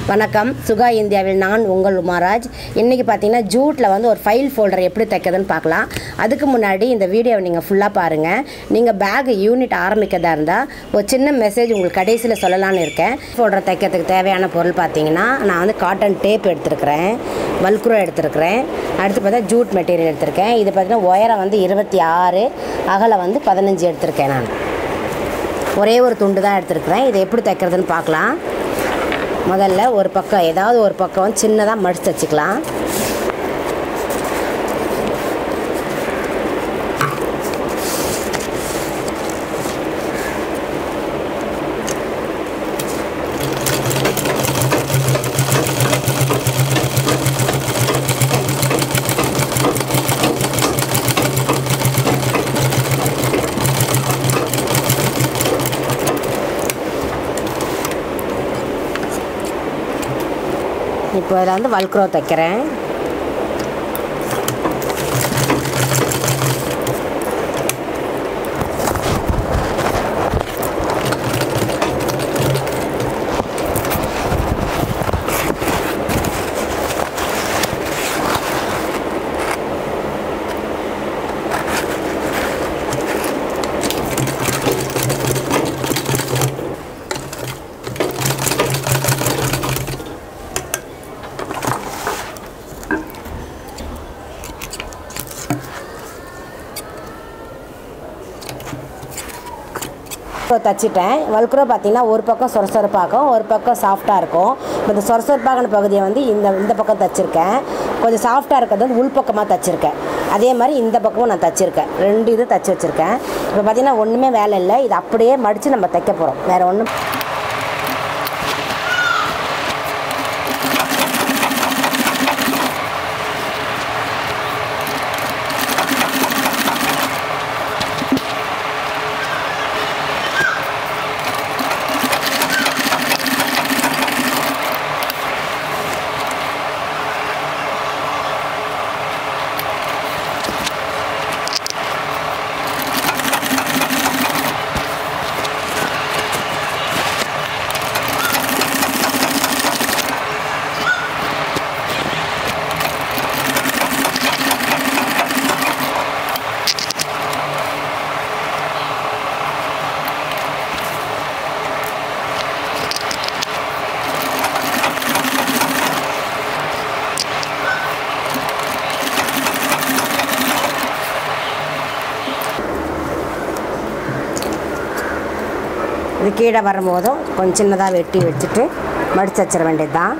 வணக்கம் சுகா இந்தியாவில் நான் உங்கள் உமாராஜ் இன்றைக்கி பார்த்தீங்கன்னா ஜூட்டில் வந்து ஒரு ஃபைல் ஃபோல்டர் எப்படி தைக்கிறதுன்னு பார்க்கலாம் அதுக்கு முன்னாடி இந்த வீடியோவை நீங்கள் ஃபுல்லாக பாருங்கள் நீங்கள் பேக் யூனிட் ஆரம்பிக்கிறதா இருந்தால் ஒரு சின்ன மெசேஜ் உங்களுக்கு கடைசியில் சொல்லலாம்னு இருக்கேன் ஃபோல்டர் தைக்கிறதுக்கு தேவையான பொருள் பார்த்தீங்கன்னா நான் வந்து காட்டன் டேப் எடுத்திருக்கிறேன் வல்க்ரோ எடுத்திருக்கிறேன் அடுத்து பார்த்தா ஜூட் மெட்டீரியல் எடுத்திருக்கேன் இது பார்த்தீங்கன்னா உயரம் வந்து இருபத்தி ஆறு அகலம் வந்து பதினஞ்சு எடுத்திருக்கேன் நான் ஒரே ஒரு துண்டு தான் எடுத்திருக்கிறேன் இதை எப்படி தைக்கிறதுன்னு பார்க்கலாம் முதல்ல ஒரு பக்கம் ஏதாவது ஒரு பக்கம் சின்னதாக மடித்து வச்சுக்கலாம் இப்போ இதில் வந்து வல்க்ரோ தைக்கிறேன் இப்போ தச்சிட்டேன் வல்க்ரோ பார்த்தீங்கன்னா ஒரு பக்கம் சொரசொரப்பாகும் ஒரு பக்கம் சாஃப்டாக இருக்கும் இப்போ இந்த சொரசொரப்பாகின பகுதியை வந்து இந்த இந்த பக்கம் தச்சிருக்கேன் கொஞ்சம் சாஃப்டாக இருக்கிறது வந்து உள்பக்கமாக தச்சிருக்கேன் அதே மாதிரி இந்த பக்கமும் நான் தச்சிருக்கேன் ரெண்டு இது தச்சு வச்சுருக்கேன் இப்போ பார்த்தீங்கன்னா ஒன்றுமே வேலை இல்லை இது அப்படியே மடித்து நம்ம தைக்க போகிறோம் வேறு ஒன்றும் இது கீழே வரும்போதும் கொஞ்சம் சின்னதாக வெட்டி வச்சுட்டு மடித்து வச்சிட வேண்டியது தான்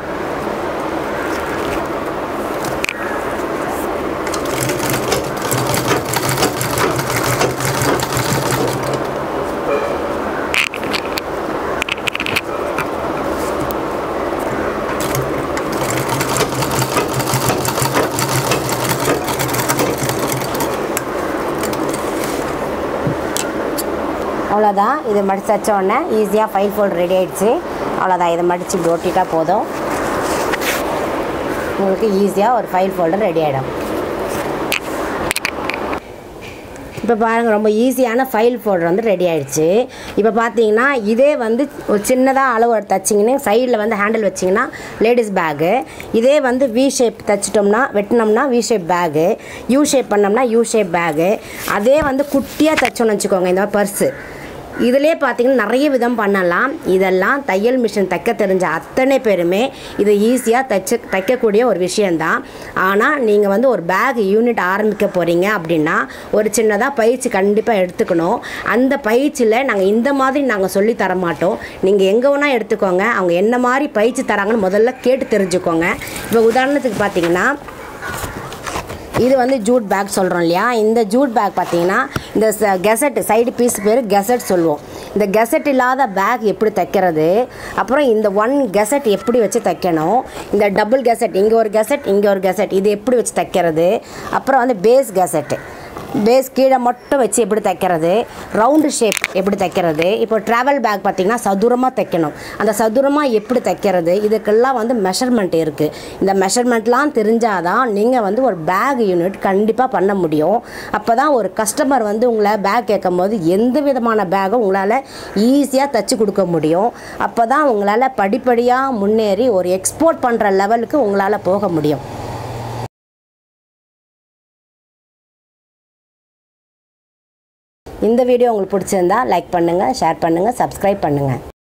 அவ்வளோதான் இது மடித்து வச்ச உடனே ஈஸியாக ஃபைல் ஃபோல்ட் ரெடி ஆயிடுச்சு அவ்வளோதான் இதை மடித்து இப்படி ஒட்டிட்டா போதும் உங்களுக்கு ஈஸியாக ஒரு ஃபைல் ஃபோல்டர் ரெடி ஆகிடும் இப்போ பாருங்கள் ரொம்ப ஈஸியான ஃபைல் ஃபோல்டர் வந்து ரெடி ஆயிடுச்சு இப்போ பார்த்தீங்கன்னா இதே வந்து ஒரு சின்னதாக அளவு தைச்சிங்கன்னு சைடில் வந்து ஹேண்டில் வச்சிங்கன்னா லேடிஸ் பேகு இதே வந்து வி ஷேப் தைச்சிட்டோம்னா வெட்டினோம்னா V shape bag U shape பண்ணோம்னா யூ ஷேப் பேகு அதே வந்து குட்டியாக தைச்சோன்னு வச்சுக்கோங்க இந்த பர்ஸு இதிலே பார்த்தீங்கன்னா நிறைய விதம் பண்ணலாம் இதெல்லாம் தையல் மிஷின் தைக்க தெரிஞ்ச அத்தனை பேருமே இதை ஈஸியாக தைச்ச தைக்கக்கூடிய ஒரு விஷயந்தான் ஆனால் நீங்கள் வந்து ஒரு பேக் யூனிட் ஆரம்பிக்க போகிறீங்க அப்படின்னா ஒரு சின்னதாக பயிற்சி கண்டிப்பாக எடுத்துக்கணும் அந்த பயிற்சியில் நாங்கள் இந்த மாதிரி நாங்கள் சொல்லி தர மாட்டோம் நீங்கள் எங்கே வேணால் எடுத்துக்கோங்க அவங்க என்ன மாதிரி பயிற்சி தராங்கன்னு முதல்ல கேட்டு தெரிஞ்சுக்கோங்க இப்போ உதாரணத்துக்கு பார்த்தீங்கன்னா இது வந்து ஜூட் பேக் சொல்கிறோம் இல்லையா இந்த ஜூட் பேக் பார்த்தீங்கன்னா இந்த கெசட் சைடு பீஸ் பேர் கெசட் சொல்லுவோம் இந்த கெசட் இல்லாத பேக் எப்படி தைக்கிறது அப்புறம் இந்த ஒன் கெசட் எப்படி வச்சு தைக்கணும் இந்த டபுள் கெசட் இங்கே ஒரு கெசட் இங்கே ஒரு கெசட் இது எப்படி வச்சு தைக்கிறது அப்புறம் வந்து பேஸ் கெசட்டு பேஸ் கீழே மட்டும் வச்சு எப்படி தைக்கிறது ரவுண்டு ஷேப் எப்படி தைக்கிறது இப்போ ட்ராவல் பேக் பார்த்திங்கன்னா சதுரமாக தைக்கணும் அந்த சதுரமாக எப்படி தைக்கிறது இதுக்கெல்லாம் வந்து மெஷர்மெண்ட் இருக்குது இந்த மெஷர்மெண்ட்லாம் தெரிஞ்சாதான் நீங்கள் வந்து ஒரு பேக் யூனிட் கண்டிப்பாக பண்ண முடியும் அப்போ தான் ஒரு கஸ்டமர் வந்து உங்களை பேக் கேட்கும் போது எந்த விதமான பேக்கும் உங்களால் ஈஸியாக தைச்சி கொடுக்க முடியும் அப்போ தான் உங்களால் படிப்படியாக முன்னேறி ஒரு எக்ஸ்போர்ட் பண்ணுற லெவலுக்கு உங்களால் போக முடியும் இந்த வீடியோ உங்களுக்கு பிடிச்சிருந்தா லைக் பண்ணுங்கள் ஷேர் பண்ணுங்கள் சப்ஸ்கிரைப் பண்ணுங்கள்